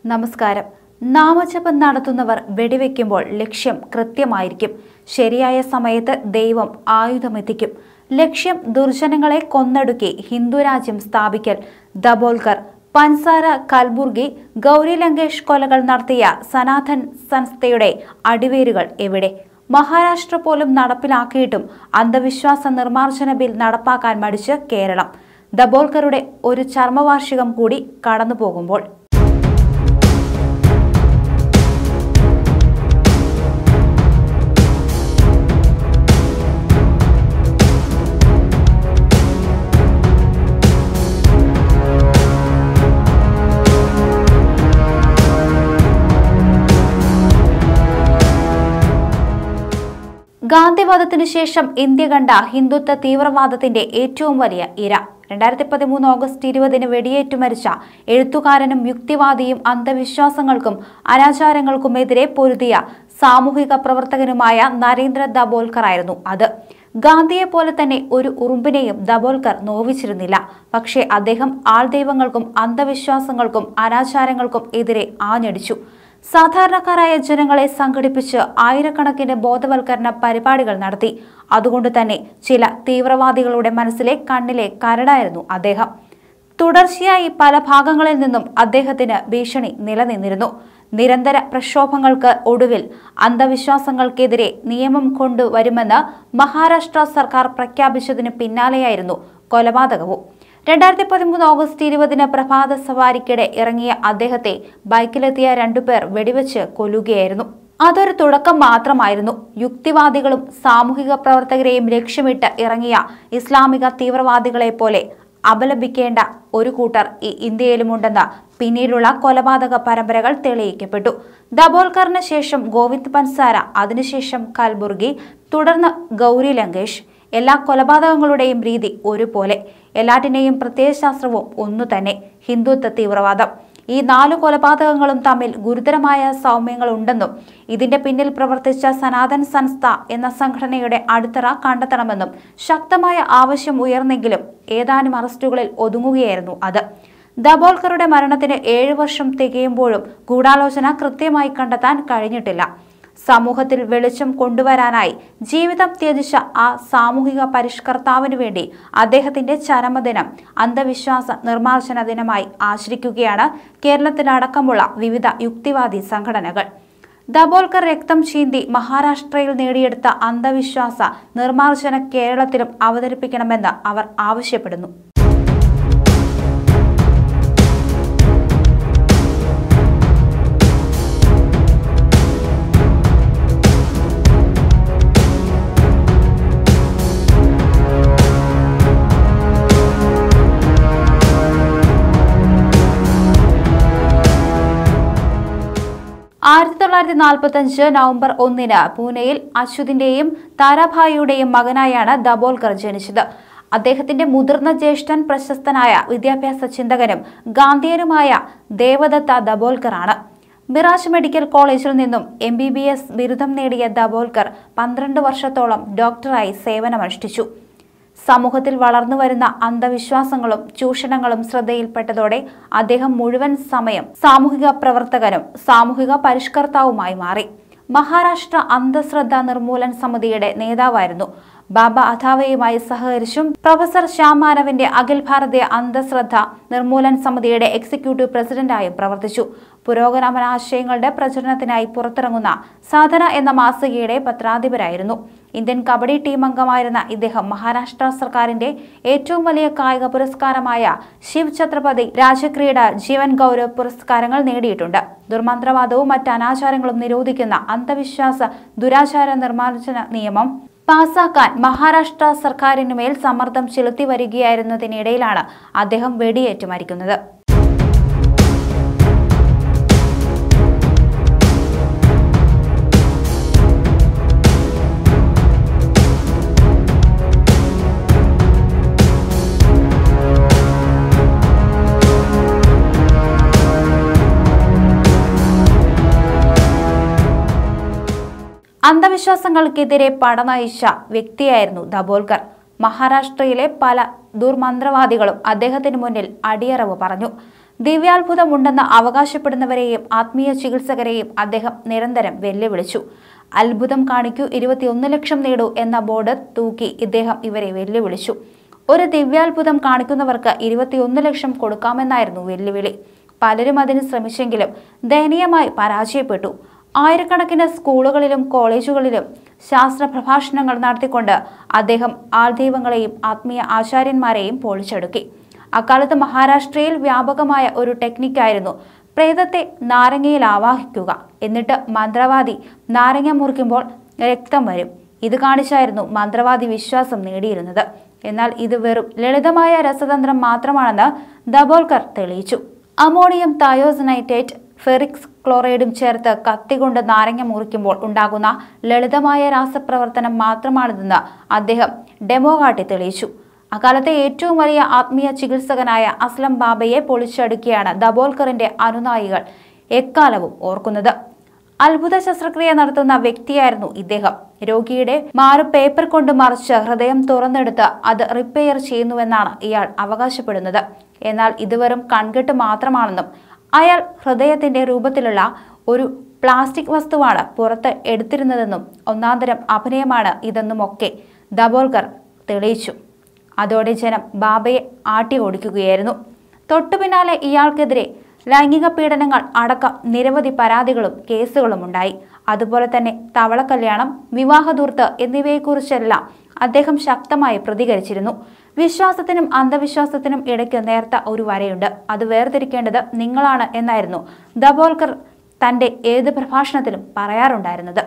നമസ്കാരം നാമജപം നടത്തുന്നവർ വെടിവെക്കുമ്പോൾ ലക്ഷ്യം കൃത്യമായിരിക്കും ശരിയായ സമയത്ത് ദൈവം ആയുധമെത്തിക്കും ലക്ഷ്യം ദുർജനങ്ങളെ കൊന്നൊടുക്കി ഹിന്ദുരാജ്യം സ്ഥാപിക്കൽ ദബോൽക്കർ പൻസാര കൽബുർഗി ഗൗരി ലങ്കേഷ് കൊലകൾ നടത്തിയ സനാതൻ സംസ്ഥയുടെ അടിവേരുകൾ എവിടെ മഹാരാഷ്ട്ര പോലും നടപ്പിലാക്കിയിട്ടും അന്ധവിശ്വാസ നിർമ്മാർജ്ജന ബിൽ നടപ്പാക്കാൻ മടിച്ച് കേരളം ദബോൽക്കറുടെ ഒരു ചർമ്മവാർഷികം കൂടി കടന്നു പോകുമ്പോൾ ഗാന്ധിവാദത്തിനു ശേഷം ഇന്ത്യ കണ്ട ഹിന്ദുത്വ തീവ്രവാദത്തിന്റെ ഏറ്റവും വലിയ ഇര രണ്ടായിരത്തി പതിമൂന്ന് ഓഗസ്റ്റ് ഇരുപതിന് വെടിയേറ്റു മരിച്ച എഴുത്തുകാരനും യുക്തിവാദിയും അന്ധവിശ്വാസങ്ങൾക്കും അനാചാരങ്ങൾക്കുമെതിരെ പൊരുതിയ സാമൂഹിക പ്രവർത്തകനുമായ നരേന്ദ്ര ദബോൽക്കർ ആയിരുന്നു അത് ഗാന്ധിയെ പോലെ തന്നെ ഒരു ഉറുമ്പിനെയും ദബോൽക്കർ നോവിച്ചിരുന്നില്ല പക്ഷേ അദ്ദേഹം ആൾദൈവങ്ങൾക്കും അന്ധവിശ്വാസങ്ങൾക്കും അനാചാരങ്ങൾക്കും എതിരെ ആഞ്ഞടിച്ചു സാധാരണക്കാരായ ജനങ്ങളെ സംഘടിപ്പിച്ച് ആയിരക്കണക്കിന് ബോധവൽക്കരണ പരിപാടികൾ നടത്തി അതുകൊണ്ട് തന്നെ ചില തീവ്രവാദികളുടെ മനസ്സിലെ കണ്ണിലെ കരടായിരുന്നു അദ്ദേഹം തുടർച്ചയായി പല ഭാഗങ്ങളിൽ നിന്നും അദ്ദേഹത്തിന് ഭീഷണി നിലനിന്നിരുന്നു നിരന്തര പ്രക്ഷോഭങ്ങൾക്ക് ഒടുവിൽ അന്ധവിശ്വാസങ്ങൾക്കെതിരെ നിയമം കൊണ്ടുവരുമെന്ന് മഹാരാഷ്ട്ര സർക്കാർ പ്രഖ്യാപിച്ചതിന് പിന്നാലെയായിരുന്നു കൊലപാതകവും രണ്ടായിരത്തി പതിമൂന്ന് ഓഗസ്റ്റ് ഇരുപതിന് പ്രഭാത സവാരിക്കിടെ ഇറങ്ങിയ അദ്ദേഹത്തെ ബൈക്കിലെത്തിയ രണ്ടുപേർ വെടിവെച്ച് കൊല്ലുകയായിരുന്നു അതൊരു തുടക്കം മാത്രമായിരുന്നു യുക്തിവാദികളും സാമൂഹിക പ്രവർത്തകരെയും ലക്ഷ്യമിട്ട് ഇറങ്ങിയ ഇസ്ലാമിക തീവ്രവാദികളെ പോലെ അപലപിക്കേണ്ട ഒരു കൂട്ടർ ഈ ഇന്ത്യയിലുമുണ്ടെന്ന് പിന്നീടുള്ള കൊലപാതക പരമ്പരകൾ തെളിയിക്കപ്പെട്ടു ദബോൽക്കറിന് ശേഷം ഗോവിന്ദ് പൻസാര അതിനുശേഷം കൽബുർഗി തുടർന്ന് ഗൗരി ലങ്കേഷ് എല്ലാ കൊലപാതകങ്ങളുടെയും രീതി ഒരുപോലെ എല്ലാറ്റിനെയും പ്രത്യയശാസ്ത്രവും ഒന്നു തന്നെ ഹിന്ദുത്വ തീവ്രവാദം ഈ നാലു കൊലപാതകങ്ങളും തമ്മിൽ ഗുരുതരമായ സൗമ്യങ്ങളുണ്ടെന്നും ഇതിന്റെ പിന്നിൽ പ്രവർത്തിച്ച സനാതൻ സംസ്ഥ എന്ന സംഘടനയുടെ അടിത്തറ കണ്ടെത്തണമെന്നും ശക്തമായ ആവശ്യം ഉയർന്നെങ്കിലും ഏതാനും അറസ്റ്റുകളിൽ ഒതുങ്ങുകയായിരുന്നു അത് ദബോൽക്കറുടെ മരണത്തിന് ഏഴു വർഷം തികയുമ്പോഴും ഗൂഢാലോചന കൃത്യമായി കണ്ടെത്താൻ കഴിഞ്ഞിട്ടില്ല സമൂഹത്തിൽ വെളിച്ചം കൊണ്ടുവരാനായി ജീവിതം ത്യജിച്ച ആ സാമൂഹിക പരിഷ്കർത്താവിനു വേണ്ടി അദ്ദേഹത്തിന്റെ ചരമദിനം അന്ധവിശ്വാസ നിർമ്മാർജ്ജന ദിനമായി ആചരിക്കുകയാണ് കേരളത്തിലടക്കമുള്ള വിവിധ യുക്തിവാദി സംഘടനകൾ ദബോൽക്കർ രക്തം ചീന്തി മഹാരാഷ്ട്രയിൽ നേടിയെടുത്ത അന്ധവിശ്വാസ നിർമ്മാർജ്ജന കേരളത്തിലും അവതരിപ്പിക്കണമെന്ന് അവർ ആവശ്യപ്പെടുന്നു ആയിരത്തി തൊള്ളായിരത്തി നാൽപ്പത്തി അഞ്ച് നവംബർ ഒന്നിന് പൂനെയിൽ അച്യുതിന്റെയും താരാഭായിയുടെയും മകനായാണ് ദബോൽക്കർ ജനിച്ചത് അദ്ദേഹത്തിന്റെ മുതിർന്ന ജ്യേഷ്ഠൻ പ്രശസ്തനായ വിദ്യാഭ്യാസ ചിന്തകനും ഗാന്ധിയനുമായ ദേവദത്ത ദബോൽക്കർ ആണ് മിറാജ് മെഡിക്കൽ കോളേജിൽ നിന്നും എം ബി ബി എസ് ബിരുദം നേടിയ ദബോൽക്കർ പന്ത്രണ്ട് വർഷത്തോളം ഡോക്ടറായി സേവനമനുഷ്ഠിച്ചു സമൂഹത്തിൽ വളർന്നു വരുന്ന അന്ധവിശ്വാസങ്ങളും ചൂഷണങ്ങളും ശ്രദ്ധയിൽപ്പെട്ടതോടെ അദ്ദേഹം മുഴുവൻ സമയം സാമൂഹിക പ്രവർത്തകനും സാമൂഹിക പരിഷ്കർത്താവുമായി മാറി മഹാരാഷ്ട്ര അന്ധശ്രദ്ധ നിർമൂലൻ സമിതിയുടെ നേതാവായിരുന്നു ബാബ അഥാവയുമായി സഹകരിച്ചും പ്രൊഫസർ ശ്യാം മാനവിന്റെ അഖിൽ ഭാരതീയ അന്ധശ്രദ്ധ നിർമൂലൻ സമിതിയുടെ എക്സിക്യൂട്ടീവ് പ്രസിഡന്റായും പ്രവർത്തിച്ചു പുരോഗമന ആശയങ്ങളുടെ പ്രചരണത്തിനായി പുറത്തിറങ്ങുന്ന സാധന എന്ന മാസികയുടെ പത്രാധിപരായിരുന്നു ഇന്ത്യൻ കബഡി ടീം അംഗമായിരുന്ന ഇദ്ദേഹം മഹാരാഷ്ട്ര സർക്കാരിന്റെ ഏറ്റവും വലിയ കായിക പുരസ്കാരമായ ശിവ് ഛത്രപതി രാജക്രീഡ ജീവൻ ഗൗരവ് പുരസ്കാരങ്ങൾ നേടിയിട്ടുണ്ട് ദുർമന്ത്രവാദവും മറ്റ് അനാചാരങ്ങളും നിരോധിക്കുന്ന അന്ധവിശ്വാസ ദുരാചാര നിർമ്മാർജ്ജന നിയമം പാസാക്കാൻ മഹാരാഷ്ട്ര സർക്കാരിനുമേൽ സമ്മർദ്ദം ചെലുത്തി വരികയായിരുന്നതിനിടയിലാണ് അദ്ദേഹം വെടിയേറ്റ് മരിക്കുന്നത് അന്ധവിശ്വാസങ്ങൾക്കെതിരെ പടനയിച്ച വ്യക്തിയായിരുന്നു ദബോൽക്കർ മഹാരാഷ്ട്രയിലെ പല ദുർമന്ത്രവാദികളും അദ്ദേഹത്തിന് മുന്നിൽ അടിയറവ് പറഞ്ഞു ദിവ്യാത്ഭുതമുണ്ടെന്ന് അവകാശപ്പെടുന്നവരെയും ആത്മീയ ചികിത്സകരെയും അദ്ദേഹം നിരന്തരം വെല്ലുവിളിച്ചു അത്ഭുതം കാണിക്കൂ ഇരുപത്തിയൊന്ന് ലക്ഷം നേടൂ എന്ന ബോർഡ് തൂക്കി ഇദ്ദേഹം ഇവരെ വെല്ലുവിളിച്ചു ഒരു ദിവ്യാത്ഭുതം കാണിക്കുന്നവർക്ക് ഇരുപത്തിയൊന്ന് ലക്ഷം കൊടുക്കാമെന്നായിരുന്നു വെല്ലുവിളി പലരും അതിന് ശ്രമിച്ചെങ്കിലും ദയനീയമായി പരാജയപ്പെട്ടു ആയിരക്കണക്കിന് സ്കൂളുകളിലും കോളേജുകളിലും ശാസ്ത്ര പ്രഭാഷണങ്ങൾ നടത്തിക്കൊണ്ട് അദ്ദേഹം ആൾദൈവങ്ങളെയും ആത്മീയ ആചാര്യന്മാരെയും പൊളിച്ചെടുക്കി അക്കാലത്ത് മഹാരാഷ്ട്രയിൽ വ്യാപകമായ ഒരു ടെക്നിക്കായിരുന്നു പ്രേതത്തെ നാരങ്ങയിൽ ആവാഹിക്കുക എന്നിട്ട് മന്ത്രവാദി നാരങ്ങ മുറിക്കുമ്പോൾ രക്തം വരും ഇത് കാണിച്ചായിരുന്നു മന്ത്രവാദി വിശ്വാസം നേടിയിരുന്നത് എന്നാൽ ഇത് വെറും ലളിതമായ രസതന്ത്രം മാത്രമാണെന്ന് ദബോൽക്കർ തെളിയിച്ചു അമോണിയം തയോസനൈറ്റേറ്റ് ഫെറിക്സ് ക്ലോറൈഡും ചേർത്ത് കത്തികൊണ്ട് നാരങ്ങ മുറിക്കുമ്പോൾ ഉണ്ടാകുന്ന ലളിതമായ രാസപ്രവർത്തനം മാത്രമാണിതെന്ന് അദ്ദേഹം ഡെമോ കാട്ടി തെളിയിച്ചു അക്കാലത്തെ ഏറ്റവും വലിയ ആത്മീയ ചികിത്സകനായ അസ്ലം ബാബയെ പൊളിച്ചടുക്കിയാണ് ദബോൽക്കറിന്റെ അനുനായികൾ എക്കാലവും ഓർക്കുന്നത് അത്ഭുത ശസ്ത്രക്രിയ നടത്തുന്ന വ്യക്തിയായിരുന്നു ഇദ്ദേഹം രോഗിയുടെ മാറു പേപ്പർ കൊണ്ട് മറിച്ച് ഹൃദയം തുറന്നെടുത്ത് അത് റിപ്പയർ ചെയ്യുന്നുവെന്നാണ് ഇയാൾ അവകാശപ്പെടുന്നത് എന്നാൽ ഇത് വെറും കൺകെട്ട് മാത്രമാണെന്നും അയാൾ ഹൃദയത്തിന്റെ രൂപത്തിലുള്ള ഒരു പ്ലാസ്റ്റിക് വസ്തുവാണ് പുറത്ത് എടുത്തിരുന്നതെന്നും ഒന്നാന്തരം അഭിനയമാണ് ഇതെന്നുമൊക്കെ ദബോൽക്കർ തെളിയിച്ചു അതോടെ ജനം ബാബയെ ആട്ടി ഓടിക്കുകയായിരുന്നു തൊട്ടു പിന്നാലെ ഇയാൾക്കെതിരെ ലൈംഗിക പീഡനങ്ങൾ അടക്കം നിരവധി പരാതികളും കേസുകളും ഉണ്ടായി അതുപോലെ തന്നെ തവളക്കല്യാണം വിവാഹദൂർത്ത് എന്നിവയെക്കുറിച്ചെല്ലാം അദ്ദേഹം ശക്തമായി പ്രതികരിച്ചിരുന്നു വിശ്വാസത്തിനും അന്ധവിശ്വാസത്തിനും ഇടയ്ക്ക് നേർത്ത ഒരു വരയുണ്ട് അത് വേർതിരിക്കേണ്ടത് നിങ്ങളാണ് എന്നായിരുന്നു ദബോൽക്കർ തന്റെ ഏത് പ്രഭാഷണത്തിലും പറയാറുണ്ടായിരുന്നത്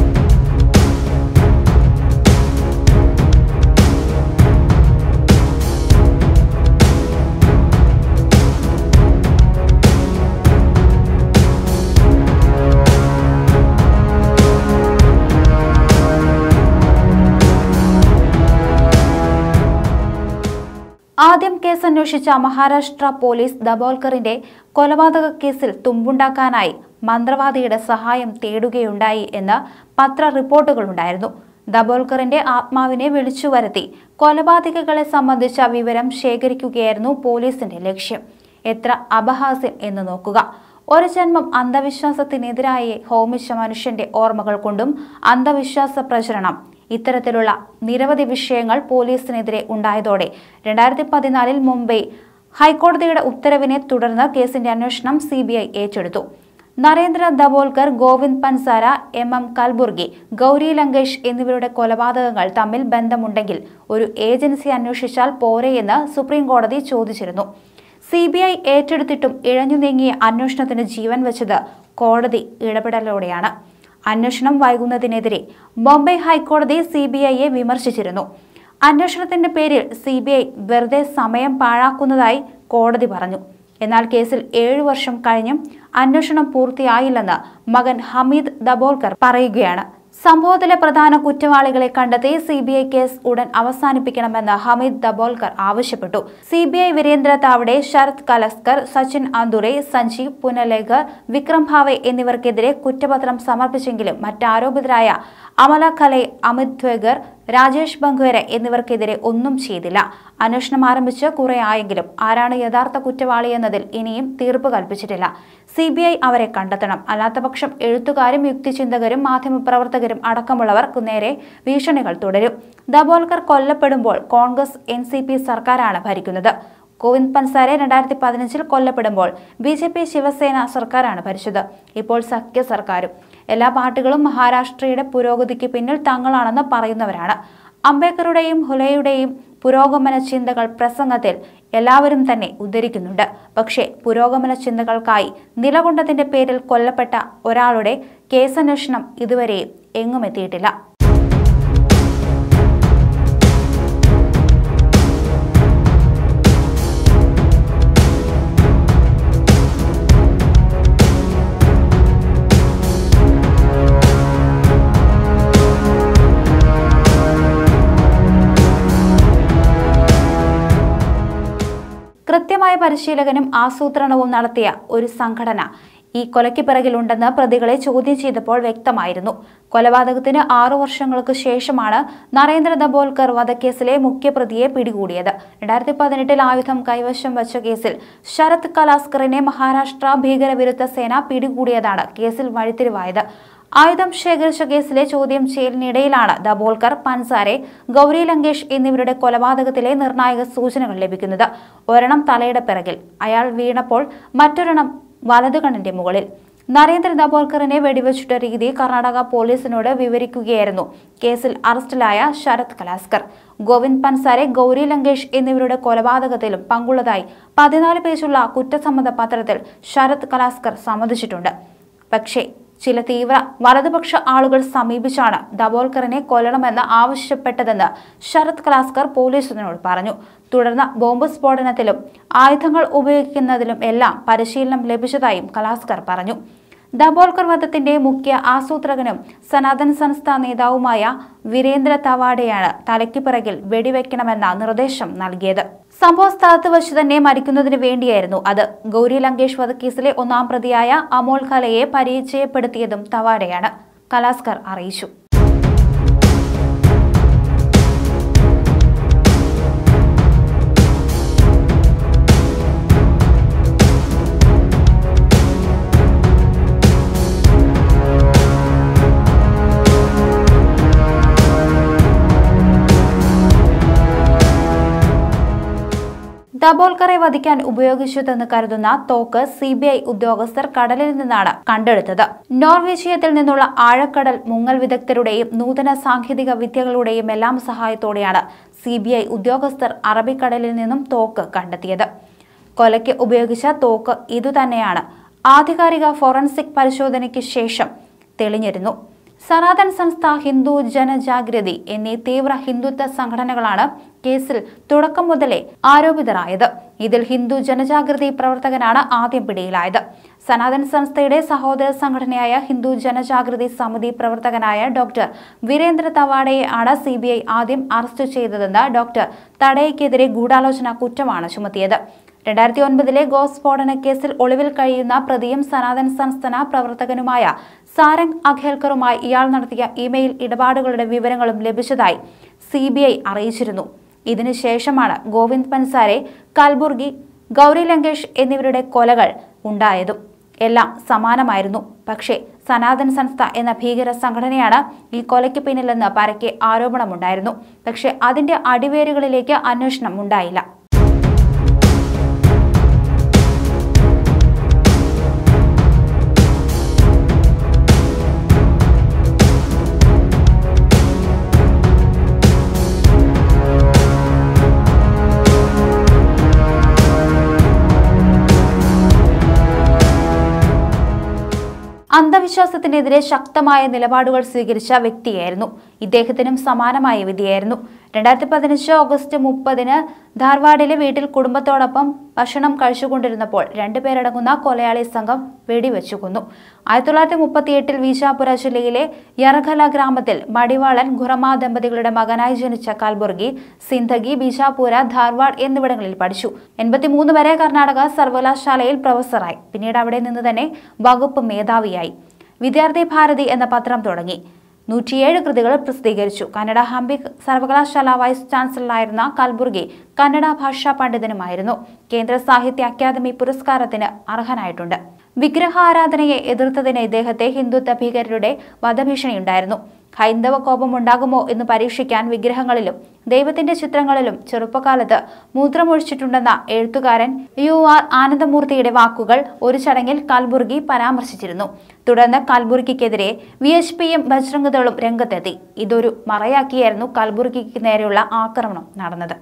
ആദ്യം കേസ് അന്വേഷിച്ച മഹാരാഷ്ട്ര പോലീസ് ദബോൽക്കറിന്റെ കൊലപാതക കേസിൽ തുമ്പുണ്ടാക്കാനായി മന്ത്രവാദിയുടെ സഹായം തേടുകയുണ്ടായി എന്ന് പത്ര റിപ്പോർട്ടുകളുണ്ടായിരുന്നു ദബോൽക്കറിന്റെ ആത്മാവിനെ വിളിച്ചു വരുത്തി കൊലപാതകങ്ങളെ സംബന്ധിച്ച വിവരം ശേഖരിക്കുകയായിരുന്നു പോലീസിന്റെ ലക്ഷ്യം എത്ര അപഹാസ്യം എന്ന് നോക്കുക ഒരു ജന്മം അന്ധവിശ്വാസത്തിനെതിരായി ഹോമിച്ച മനുഷ്യന്റെ ഓർമ്മകൾ കൊണ്ടും അന്ധവിശ്വാസ പ്രചരണം ഇത്തരത്തിലുള്ള നിരവധി വിഷയങ്ങൾ പോലീസിനെതിരെ ഉണ്ടായതോടെ രണ്ടായിരത്തി പതിനാലിൽ മുംബൈ ഹൈക്കോടതിയുടെ ഉത്തരവിനെ തുടർന്ന് കേസിന്റെ അന്വേഷണം സി ഏറ്റെടുത്തു നരേന്ദ്ര ദബോൽക്കർ ഗോവിന്ദ് പൻസാര എം എം കൽബുർഗി ഗൗരി ലങ്കേഷ് എന്നിവരുടെ കൊലപാതകങ്ങൾ തമ്മിൽ ബന്ധമുണ്ടെങ്കിൽ ഒരു ഏജൻസി അന്വേഷിച്ചാൽ പോരെയെന്ന് സുപ്രീം കോടതി ചോദിച്ചിരുന്നു സി ബി ഐ ഏറ്റെടുത്തിട്ടും ഇഴഞ്ഞു നീങ്ങിയ അന്വേഷണത്തിന് ജീവൻ വെച്ചത് കോടതി ഇടപെടലോടെയാണ് അന്വേഷണം വൈകുന്നതിനെതിരെ ബോംബെ ഹൈക്കോടതി സി ബി ഐയെ വിമർശിച്ചിരുന്നു അന്വേഷണത്തിന്റെ പേരിൽ സി ബി ഐ വെറുതെ സമയം പാഴാക്കുന്നതായി കോടതി പറഞ്ഞു എന്നാൽ കേസിൽ ഏഴു വർഷം കഴിഞ്ഞും അന്വേഷണം പൂർത്തിയായില്ലെന്ന് മകൻ ഹമീദ് ദബോൽക്കർ പറയുകയാണ് സംഭവത്തിലെ പ്രധാന കുറ്റവാളികളെ കണ്ടെത്തി സി ബി ഐ കേസ് ഉടൻ അവസാനിപ്പിക്കണമെന്ന് ഹമീദ് ദബോൽക്കർ ആവശ്യപ്പെട്ടു C B I Virendra Tawde Sharad Kalaskar Sachin Andure Sanjeev Punalekar Vikram Bhave എന്നിവർക്കെതിരെ കുറ്റപത്രം സമർപ്പിച്ചെങ്കിലും മറ്റാരോപിതരായ അമല ഖലെ അമിത് ധ്വേഗർ രാജേഷ് ബംഗ്വേര എന്നിവർക്കെതിരെ ഒന്നും ചെയ്തില്ല അന്വേഷണം ആരംഭിച്ച് കുറെ ആയെങ്കിലും ആരാണ് യഥാർത്ഥ കുറ്റവാളി എന്നതിൽ ഇനിയും തീർപ്പ് കൽപ്പിച്ചിട്ടില്ല സി ബി ഐ അവരെ കണ്ടെത്തണം അല്ലാത്തപക്ഷം എഴുത്തുകാരും യുക്തിചിന്തകരും മാധ്യമപ്രവർത്തകരും അടക്കമുള്ളവർക്ക് നേരെ ഭീഷണികൾ തുടരും ദബോൽക്കർ കൊല്ലപ്പെടുമ്പോൾ കോൺഗ്രസ് എൻ സി പി സർക്കാരാണ് ഭരിക്കുന്നത് ഗോവിന്ദ് പൻസാരെ രണ്ടായിരത്തി പതിനഞ്ചിൽ കൊല്ലപ്പെടുമ്പോൾ ബി ജെ പി ശിവസേന സർക്കാരാണ് ഭരിച്ചത് ഇപ്പോൾ സഖ്യ സർക്കാരും എല്ലാ പാർട്ടികളും മഹാരാഷ്ട്രയുടെ പുരോഗതിക്ക് പിന്നിൽ തങ്ങളാണെന്ന് പറയുന്നവരാണ് അംബേദ്കറുടെയും ഹുലയുടെയും പുരോഗമന ചിന്തകൾ പ്രസംഗത്തിൽ എല്ലാവരും തന്നെ ഉദ്ധരിക്കുന്നുണ്ട് പക്ഷേ പുരോഗമന ചിന്തകൾക്കായി നിലകൊണ്ടതിന്റെ പേരിൽ കൊല്ലപ്പെട്ട ഒരാളുടെ കേസന്വേഷണം ഇതുവരെയും എങ്ങും എത്തിയിട്ടില്ല കൃത്യമായ പരിശീലകനും ആസൂത്രണവും നടത്തിയ ഒരു സംഘടന ഈ കൊലയ്ക്ക് പിറകിലുണ്ടെന്ന് പ്രതികളെ ചോദ്യം ചെയ്തപ്പോൾ വ്യക്തമായിരുന്നു കൊലപാതകത്തിന് ആറു വർഷങ്ങൾക്ക് ശേഷമാണ് നരേന്ദ്ര ദബോൽക്കർ വധക്കേസിലെ മുഖ്യപ്രതിയെ പിടികൂടിയത് രണ്ടായിരത്തി പതിനെട്ടിൽ ആയുധം കൈവശം വച്ച കേസിൽ ശരത് കലാസ്കറിനെ മഹാരാഷ്ട്ര ഭീകരവിരുദ്ധ സേന പിടികൂടിയതാണ് കേസിൽ വഴിത്തിരിവായത് ആയുധം ശേഖരിച്ച കേസിലെ ചോദ്യം ചെയ്യലിനിടയിലാണ് ദബോൽക്കർ പൻസാരെ ഗൗരി ലങ്കേഷ് എന്നിവരുടെ കൊലപാതകത്തിലെ നിർണായക സൂചനകൾ ലഭിക്കുന്നത് ഒരെണ്ണം തലയുടെ പിറകിൽ അയാൾ വീണപ്പോൾ മറ്റൊരെണ്ണം വലതുകണ്ണിന്റെ മുകളിൽ നരേന്ദ്ര ദബോൽക്കറിനെ വെടിവെച്ചിട്ട രീതി കർണാടക പോലീസിനോട് വിവരിക്കുകയായിരുന്നു കേസിൽ അറസ്റ്റിലായ ശരത് കലാസ്കർ ഗോവിന്ദ് പൻസാരെ ഗൗരി ലങ്കേഷ് എന്നിവരുടെ കൊലപാതകത്തിലും പങ്കുള്ളതായി പതിനാല് പേജുള്ള കുറ്റസമ്മത പത്രത്തിൽ ശരത് കലാസ്കർ സമ്മതിച്ചിട്ടുണ്ട് പക്ഷേ ചില തീവ്ര വലതുപക്ഷ ആളുകൾ സമീപിച്ചാണ് ദബോൽക്കറിനെ കൊല്ലണമെന്ന് ആവശ്യപ്പെട്ടതെന്ന് ശരത് കലാസ്കർ പോലീസിനോട് പറഞ്ഞു തുടർന്ന് ബോംബ് സ്ഫോടനത്തിലും ആയുധങ്ങൾ ഉപയോഗിക്കുന്നതിലും എല്ലാം പരിശീലനം ലഭിച്ചതായും കലാസ്കർ പറഞ്ഞു ദബോൽക്കർ വധത്തിന്റെ മുഖ്യ ആസൂത്രകനും സനാതൻ സംസ്ഥ നേതാവുമായ വീരേന്ദ്ര തവാഡെയാണ് തലയ്ക്ക് പിറകിൽ വെടിവെക്കണമെന്ന നിർദ്ദേശം നൽകിയത് സംഭവ സ്ഥലത്ത് വച്ച് തന്നെ മരിക്കുന്നതിന് വേണ്ടിയായിരുന്നു അത് ഗൗരി ലങ്കേഷ് വധക്കേസിലെ ഒന്നാം പ്രതിയായ അമോൾ കലയെ പരിചയപ്പെടുത്തിയതും തവാഡെയാണ് കലാസ്കർ അറിയിച്ചു ദബോൽക്കറെ വധിക്കാൻ ഉപയോഗിച്ചതെന്ന് കരുതുന്ന തോക്ക് സി ബി ഐ ഉദ്യോഗസ്ഥർ കടലിൽ നിന്നാണ് കണ്ടെടുത്തത് നോർവേജിയത്തിൽ നിന്നുള്ള ആഴക്കടൽ മുങ്ങൽ വിദഗ്ധരുടെയും നൂതന സാങ്കേതിക വിദ്യകളുടെയും എല്ലാം സഹായത്തോടെയാണ് സി ബി ഐ ഉദ്യോഗസ്ഥർ അറബിക്കടലിൽ നിന്നും തോക്ക് കണ്ടെത്തിയത് കൊലയ്ക്ക് ഉപയോഗിച്ച തോക്ക് ഇതുതന്നെയാണ് ആധികാരിക ഫോറൻസിക് പരിശോധനയ്ക്ക് ശേഷം തെളിഞ്ഞിരുന്നു സനാതൻ സംസ്ഥ ഹിന്ദു ജനജാഗ്രതി എന്നീ തീവ്ര ഹിന്ദുത്വ സംഘടനകളാണ് കേസിൽ തുടക്കം മുതലേ ആരോപിതരായത് ഇതിൽ ഹിന്ദു ജനജാഗ്രതി പ്രവർത്തകനാണ് ആദ്യം പിടിയിലായത് സനാതൻ സംസ്ഥയുടെ സഹോദര സംഘടനയായ ഹിന്ദു ജനജാഗ്രതി സമിതി പ്രവർത്തകനായ ഡോക്ടർ വീരേന്ദ്ര തവാഡയെ ആണ് സി ബി ഐ ആദ്യം അറസ്റ്റ് ചെയ്തതെന്ന് ഡോക്ടർ തടയയ്ക്കെതിരെ ഗൂഢാലോചന കുറ്റമാണ് ചുമത്തിയത് രണ്ടായിരത്തി ഒൻപതിലെ ഗോസ്ഫോടന കേസിൽ ഒളിവിൽ കഴിയുന്ന പ്രതിയും സനാതൻ സംസ്ഥാന പ്രവർത്തകനുമായ സാരംഗ് അഖേൽക്കറുമായി ഇയാൾ നടത്തിയ ഇമെയിൽ ഇടപാടുകളുടെ വിവരങ്ങളും ലഭിച്ചതായി സി ബി ഐ അറിയിച്ചിരുന്നു ഇതിനുശേഷമാണ് ഗോവിന്ദ് പൻസാരെ കൽബുർഗി ഗൗരി ലങ്കേഷ് എന്നിവരുടെ കൊലകൾ ഉണ്ടായതും എല്ലാം സമാനമായിരുന്നു പക്ഷേ സനാതൻ സംസ്ഥ എന്ന ഭീകര സംഘടനയാണ് ഈ കൊലയ്ക്ക് പിന്നിലെന്ന് പരക്കെ ആരോപണമുണ്ടായിരുന്നു പക്ഷേ അതിന്റെ അടിവേരുകളിലേക്ക് അന്വേഷണം ഉണ്ടായില്ല അന്ധവിശ്വാസത്തിനെതിരെ ശക്തമായ നിലപാടുകൾ സ്വീകരിച്ച വ്യക്തിയായിരുന്നു ഇദ്ദേഹത്തിനും സമാനമായ വിധിയായിരുന്നു രണ്ടായിരത്തി പതിനഞ്ച് ഓഗസ്റ്റ് മുപ്പതിന് ധാർവാഡിലെ വീട്ടിൽ കുടുംബത്തോടൊപ്പം ഭക്ഷണം കഴിച്ചുകൊണ്ടിരുന്നപ്പോൾ രണ്ടുപേരടങ്ങുന്ന കൊലയാളി സംഘം വെടിവെച്ചു കൊന്നു ആയിരത്തി തൊള്ളായിരത്തി മുപ്പത്തിയെട്ടിൽ വീജാപുര ജില്ലയിലെ യറഖല ഗ്രാമത്തിൽ മടിവാളൻ ഖുറമ ദമ്പതികളുടെ മകനായി ജനിച്ച കൽബുർഗി സിന്ധഗി ബീജാപുര ധാർവാഡ് എന്നിവിടങ്ങളിൽ പഠിച്ചു എൺപത്തിമൂന്ന് വരെ കർണാടക സർവകലാശാലയിൽ പ്രൊഫസറായി പിന്നീട് അവിടെ നിന്ന് തന്നെ വകുപ്പ് മേധാവിയായി വിദ്യാർത്ഥി ഭാരതി എന്ന പത്രം തുടങ്ങി നൂറ്റിയേഴ് കൃതികൾ പ്രസിദ്ധീകരിച്ചു കന്നഡ ഹംപി സർവകലാശാല വൈസ് ചാൻസലറായിരുന്ന കൽബുർഗി കന്നഡ ഭാഷാ പണ്ഡിതനുമായിരുന്നു കേന്ദ്ര സാഹിത്യ അക്കാദമി പുരസ്കാരത്തിന് അർഹനായിട്ടുണ്ട് വിഗ്രഹാരാധനയെ എതിർത്തതിന് ഇദ്ദേഹത്തെ ഹിന്ദുത്വ ഭീകരരുടെ വധഭീഷണിയുണ്ടായിരുന്നു ഹൈന്ദവ കോപമുണ്ടാകുമോ എന്ന് പരീക്ഷിക്കാൻ വിഗ്രഹങ്ങളിലും ദൈവത്തിന്റെ ചിത്രങ്ങളിലും ചെറുപ്പകാലത്ത് മൂത്രമൊഴിച്ചിട്ടുണ്ടെന്ന എഴുത്തുകാരൻ യു ആർ ആനന്ദമൂർത്തിയുടെ വാക്കുകൾ ഒരു ചടങ്ങിൽ കൽബുർഗി പരാമർശിച്ചിരുന്നു തുടർന്ന് കൽബുർഗിക്കെതിരെ വി എച്ച് പിയും ബജ്രംഗദളും രംഗത്തെത്തി ഇതൊരു മറയാക്കിയായിരുന്നു കൽബുർഗിക്ക് നേരെയുള്ള ആക്രമണം നടന്നത്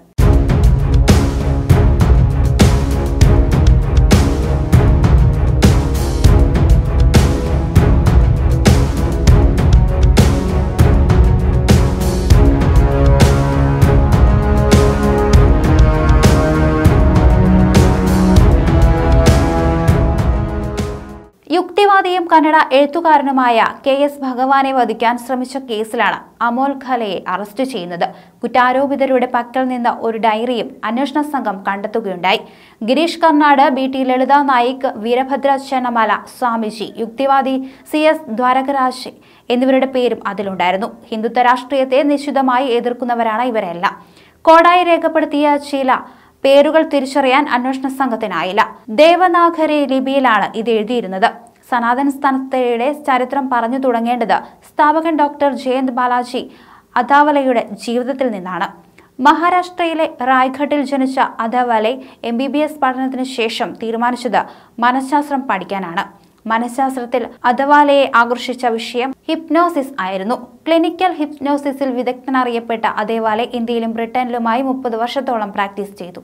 യുക്തിവാദിയും കന്നഡ എഴുത്തുകാരനുമായ കെ എസ് ഭഗവാനെ വധിക്കാൻ ശ്രമിച്ച കേസിലാണ് അമോൽ ഖലയെ അറസ്റ്റ് ചെയ്യുന്നത് കുറ്റാരോപിതരുടെ പക്കൽ നിന്ന് ഒരു ഡയറിയും അന്വേഷണ സംഘം കണ്ടെത്തുകയുണ്ടായി ഗിരീഷ് കർണാട് ബി ടി ലളിത നായിക് വീരഭദ്ര ചെന്നമല സ്വാമിജി യുക്തിവാദി സി എസ് ദ്വാരകരാജ് എന്നിവരുടെ പേരും അതിലുണ്ടായിരുന്നു ഹിന്ദുത്വ രാഷ്ട്രീയത്തെ നിശ്ചിതമായി എതിർക്കുന്നവരാണ് ഇവരെല്ലാം കോടായി രേഖപ്പെടുത്തിയ ചില പേരുകൾ തിരിച്ചറിയാൻ അന്വേഷണ സംഘത്തിനായില്ല ദേവനാഗരി ലിപിയിലാണ് ഇത് എഴുതിയിരുന്നത് സനാതൻ സ്ഥാനത്തയുടെ ചരിത്രം പറഞ്ഞു തുടങ്ങേണ്ടത് സ്ഥാപകൻ ഡോക്ടർ ജയന്ത് ബാലാജി അദാവലയുടെ ജീവിതത്തിൽ നിന്നാണ് മഹാരാഷ്ട്രയിലെ റായ്ഘട്ടിൽ ജനിച്ച Athavale M B B S പഠനത്തിന് ശേഷം തീരുമാനിച്ചത് മനഃശാസ്ത്രം പഠിക്കാനാണ് മനഃശാസ്ത്രത്തിൽ അദവാലയെ ആകർഷിച്ച വിഷയം ഹിപ്നോസിസ് ആയിരുന്നു ക്ലിനിക്കൽ ഹിപ്നോസിസിൽ വിദഗ്ധനറിയപ്പെട്ട അതേവാലെ ഇന്ത്യയിലും ബ്രിട്ടനിലുമായി മുപ്പത് വർഷത്തോളം പ്രാക്ടീസ് ചെയ്തു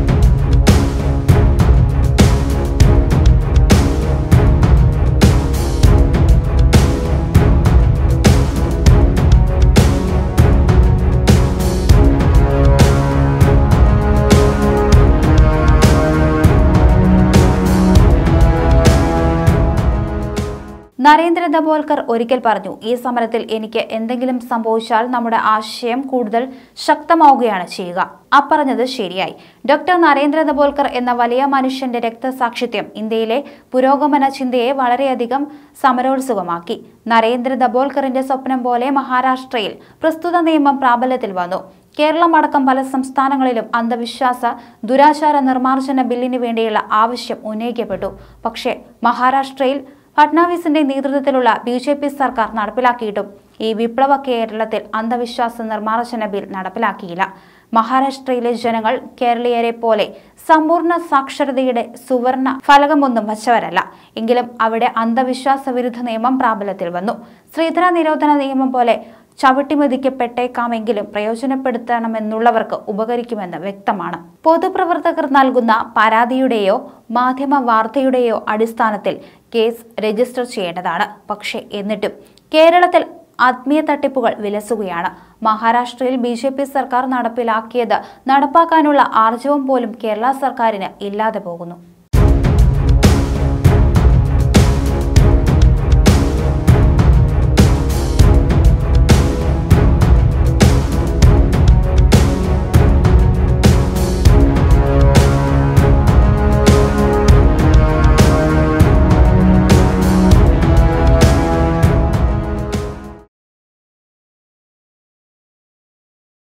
നരേന്ദ്ര ദബോൽക്കർ ഒരിക്കൽ പറഞ്ഞു ഈ സമരത്തിൽ എനിക്ക് എന്തെങ്കിലും സംഭവിച്ചാൽ നമ്മുടെ ആശയം കൂടുതൽ ശക്തമാവുകയാണ് ചെയ്യുക അപ്പറഞ്ഞത് ശരിയായി ഡോക്ടർ നരേന്ദ്ര ദബോൽക്കർ എന്ന വലിയ മനുഷ്യന്റെ രക്തസാക്ഷിത്യം ഇന്ത്യയിലെ പുരോഗമന ചിന്തയെ വളരെയധികം സമരോത്സുകമാക്കി നരേന്ദ്ര ദബോൽക്കറിന്റെ സ്വപ്നം പോലെ മഹാരാഷ്ട്രയിൽ പ്രസ്തുത നിയമം പ്രാബല്യത്തിൽ വന്നു കേരളം അടക്കം പല സംസ്ഥാനങ്ങളിലും അന്ധവിശ്വാസ ദുരാചാര നിർമ്മാർജ്ജന ബില്ലിന് വേണ്ടിയുള്ള ആവശ്യം ഉന്നയിക്കപ്പെട്ടു പക്ഷേ മഹാരാഷ്ട്രയിൽ ഫട്നാവിസിന്റെ നേതൃത്വത്തിലുള്ള ബി ജെ പി സർക്കാർ നടപ്പിലാക്കിയിട്ടും ഈ വിപ്ലവ കേരളത്തിൽ അന്ധവിശ്വാസ നിർമ്മാർജ്ജന ബിൽ നടപ്പിലാക്കിയില്ല മഹാരാഷ്ട്രയിലെ ജനങ്ങൾ കേരളീയരെ പോലെ സമ്പൂർണ്ണ സാക്ഷരതയുടെ സുവർണ ഫലകമൊന്നും വച്ചവരല്ല എങ്കിലും അവിടെ അന്ധവിശ്വാസ വിരുദ്ധ നിയമം പ്രാബല്യത്തിൽ വന്നു സ്ത്രീധന നിരോധന നിയമം പോലെ ചവിട്ടിമെതിക്കപ്പെട്ടേക്കാമെങ്കിലും പ്രയോജനപ്പെടുത്തണമെന്നുള്ളവർക്ക് ഉപകരിക്കുമെന്ന് വ്യക്തമാണ് പൊതുപ്രവർത്തകർ നൽകുന്ന പരാതിയുടെയോ മാധ്യമ വാർത്തയുടെയോ അടിസ്ഥാനത്തിൽ കേസ് രജിസ്റ്റർ ചെയ്യേണ്ടതാണ് പക്ഷേ എന്നിട്ടും കേരളത്തിൽ ആത്മീയ തട്ടിപ്പുകൾ വിലസുകയാണ് മഹാരാഷ്ട്രയിൽ ബി ജെ പി സർക്കാർ നടപ്പിലാക്കിയത് നടപ്പാക്കാനുള്ള ആർജവം പോലും കേരള സർക്കാരിന് ഇല്ലാതെ പോകുന്നു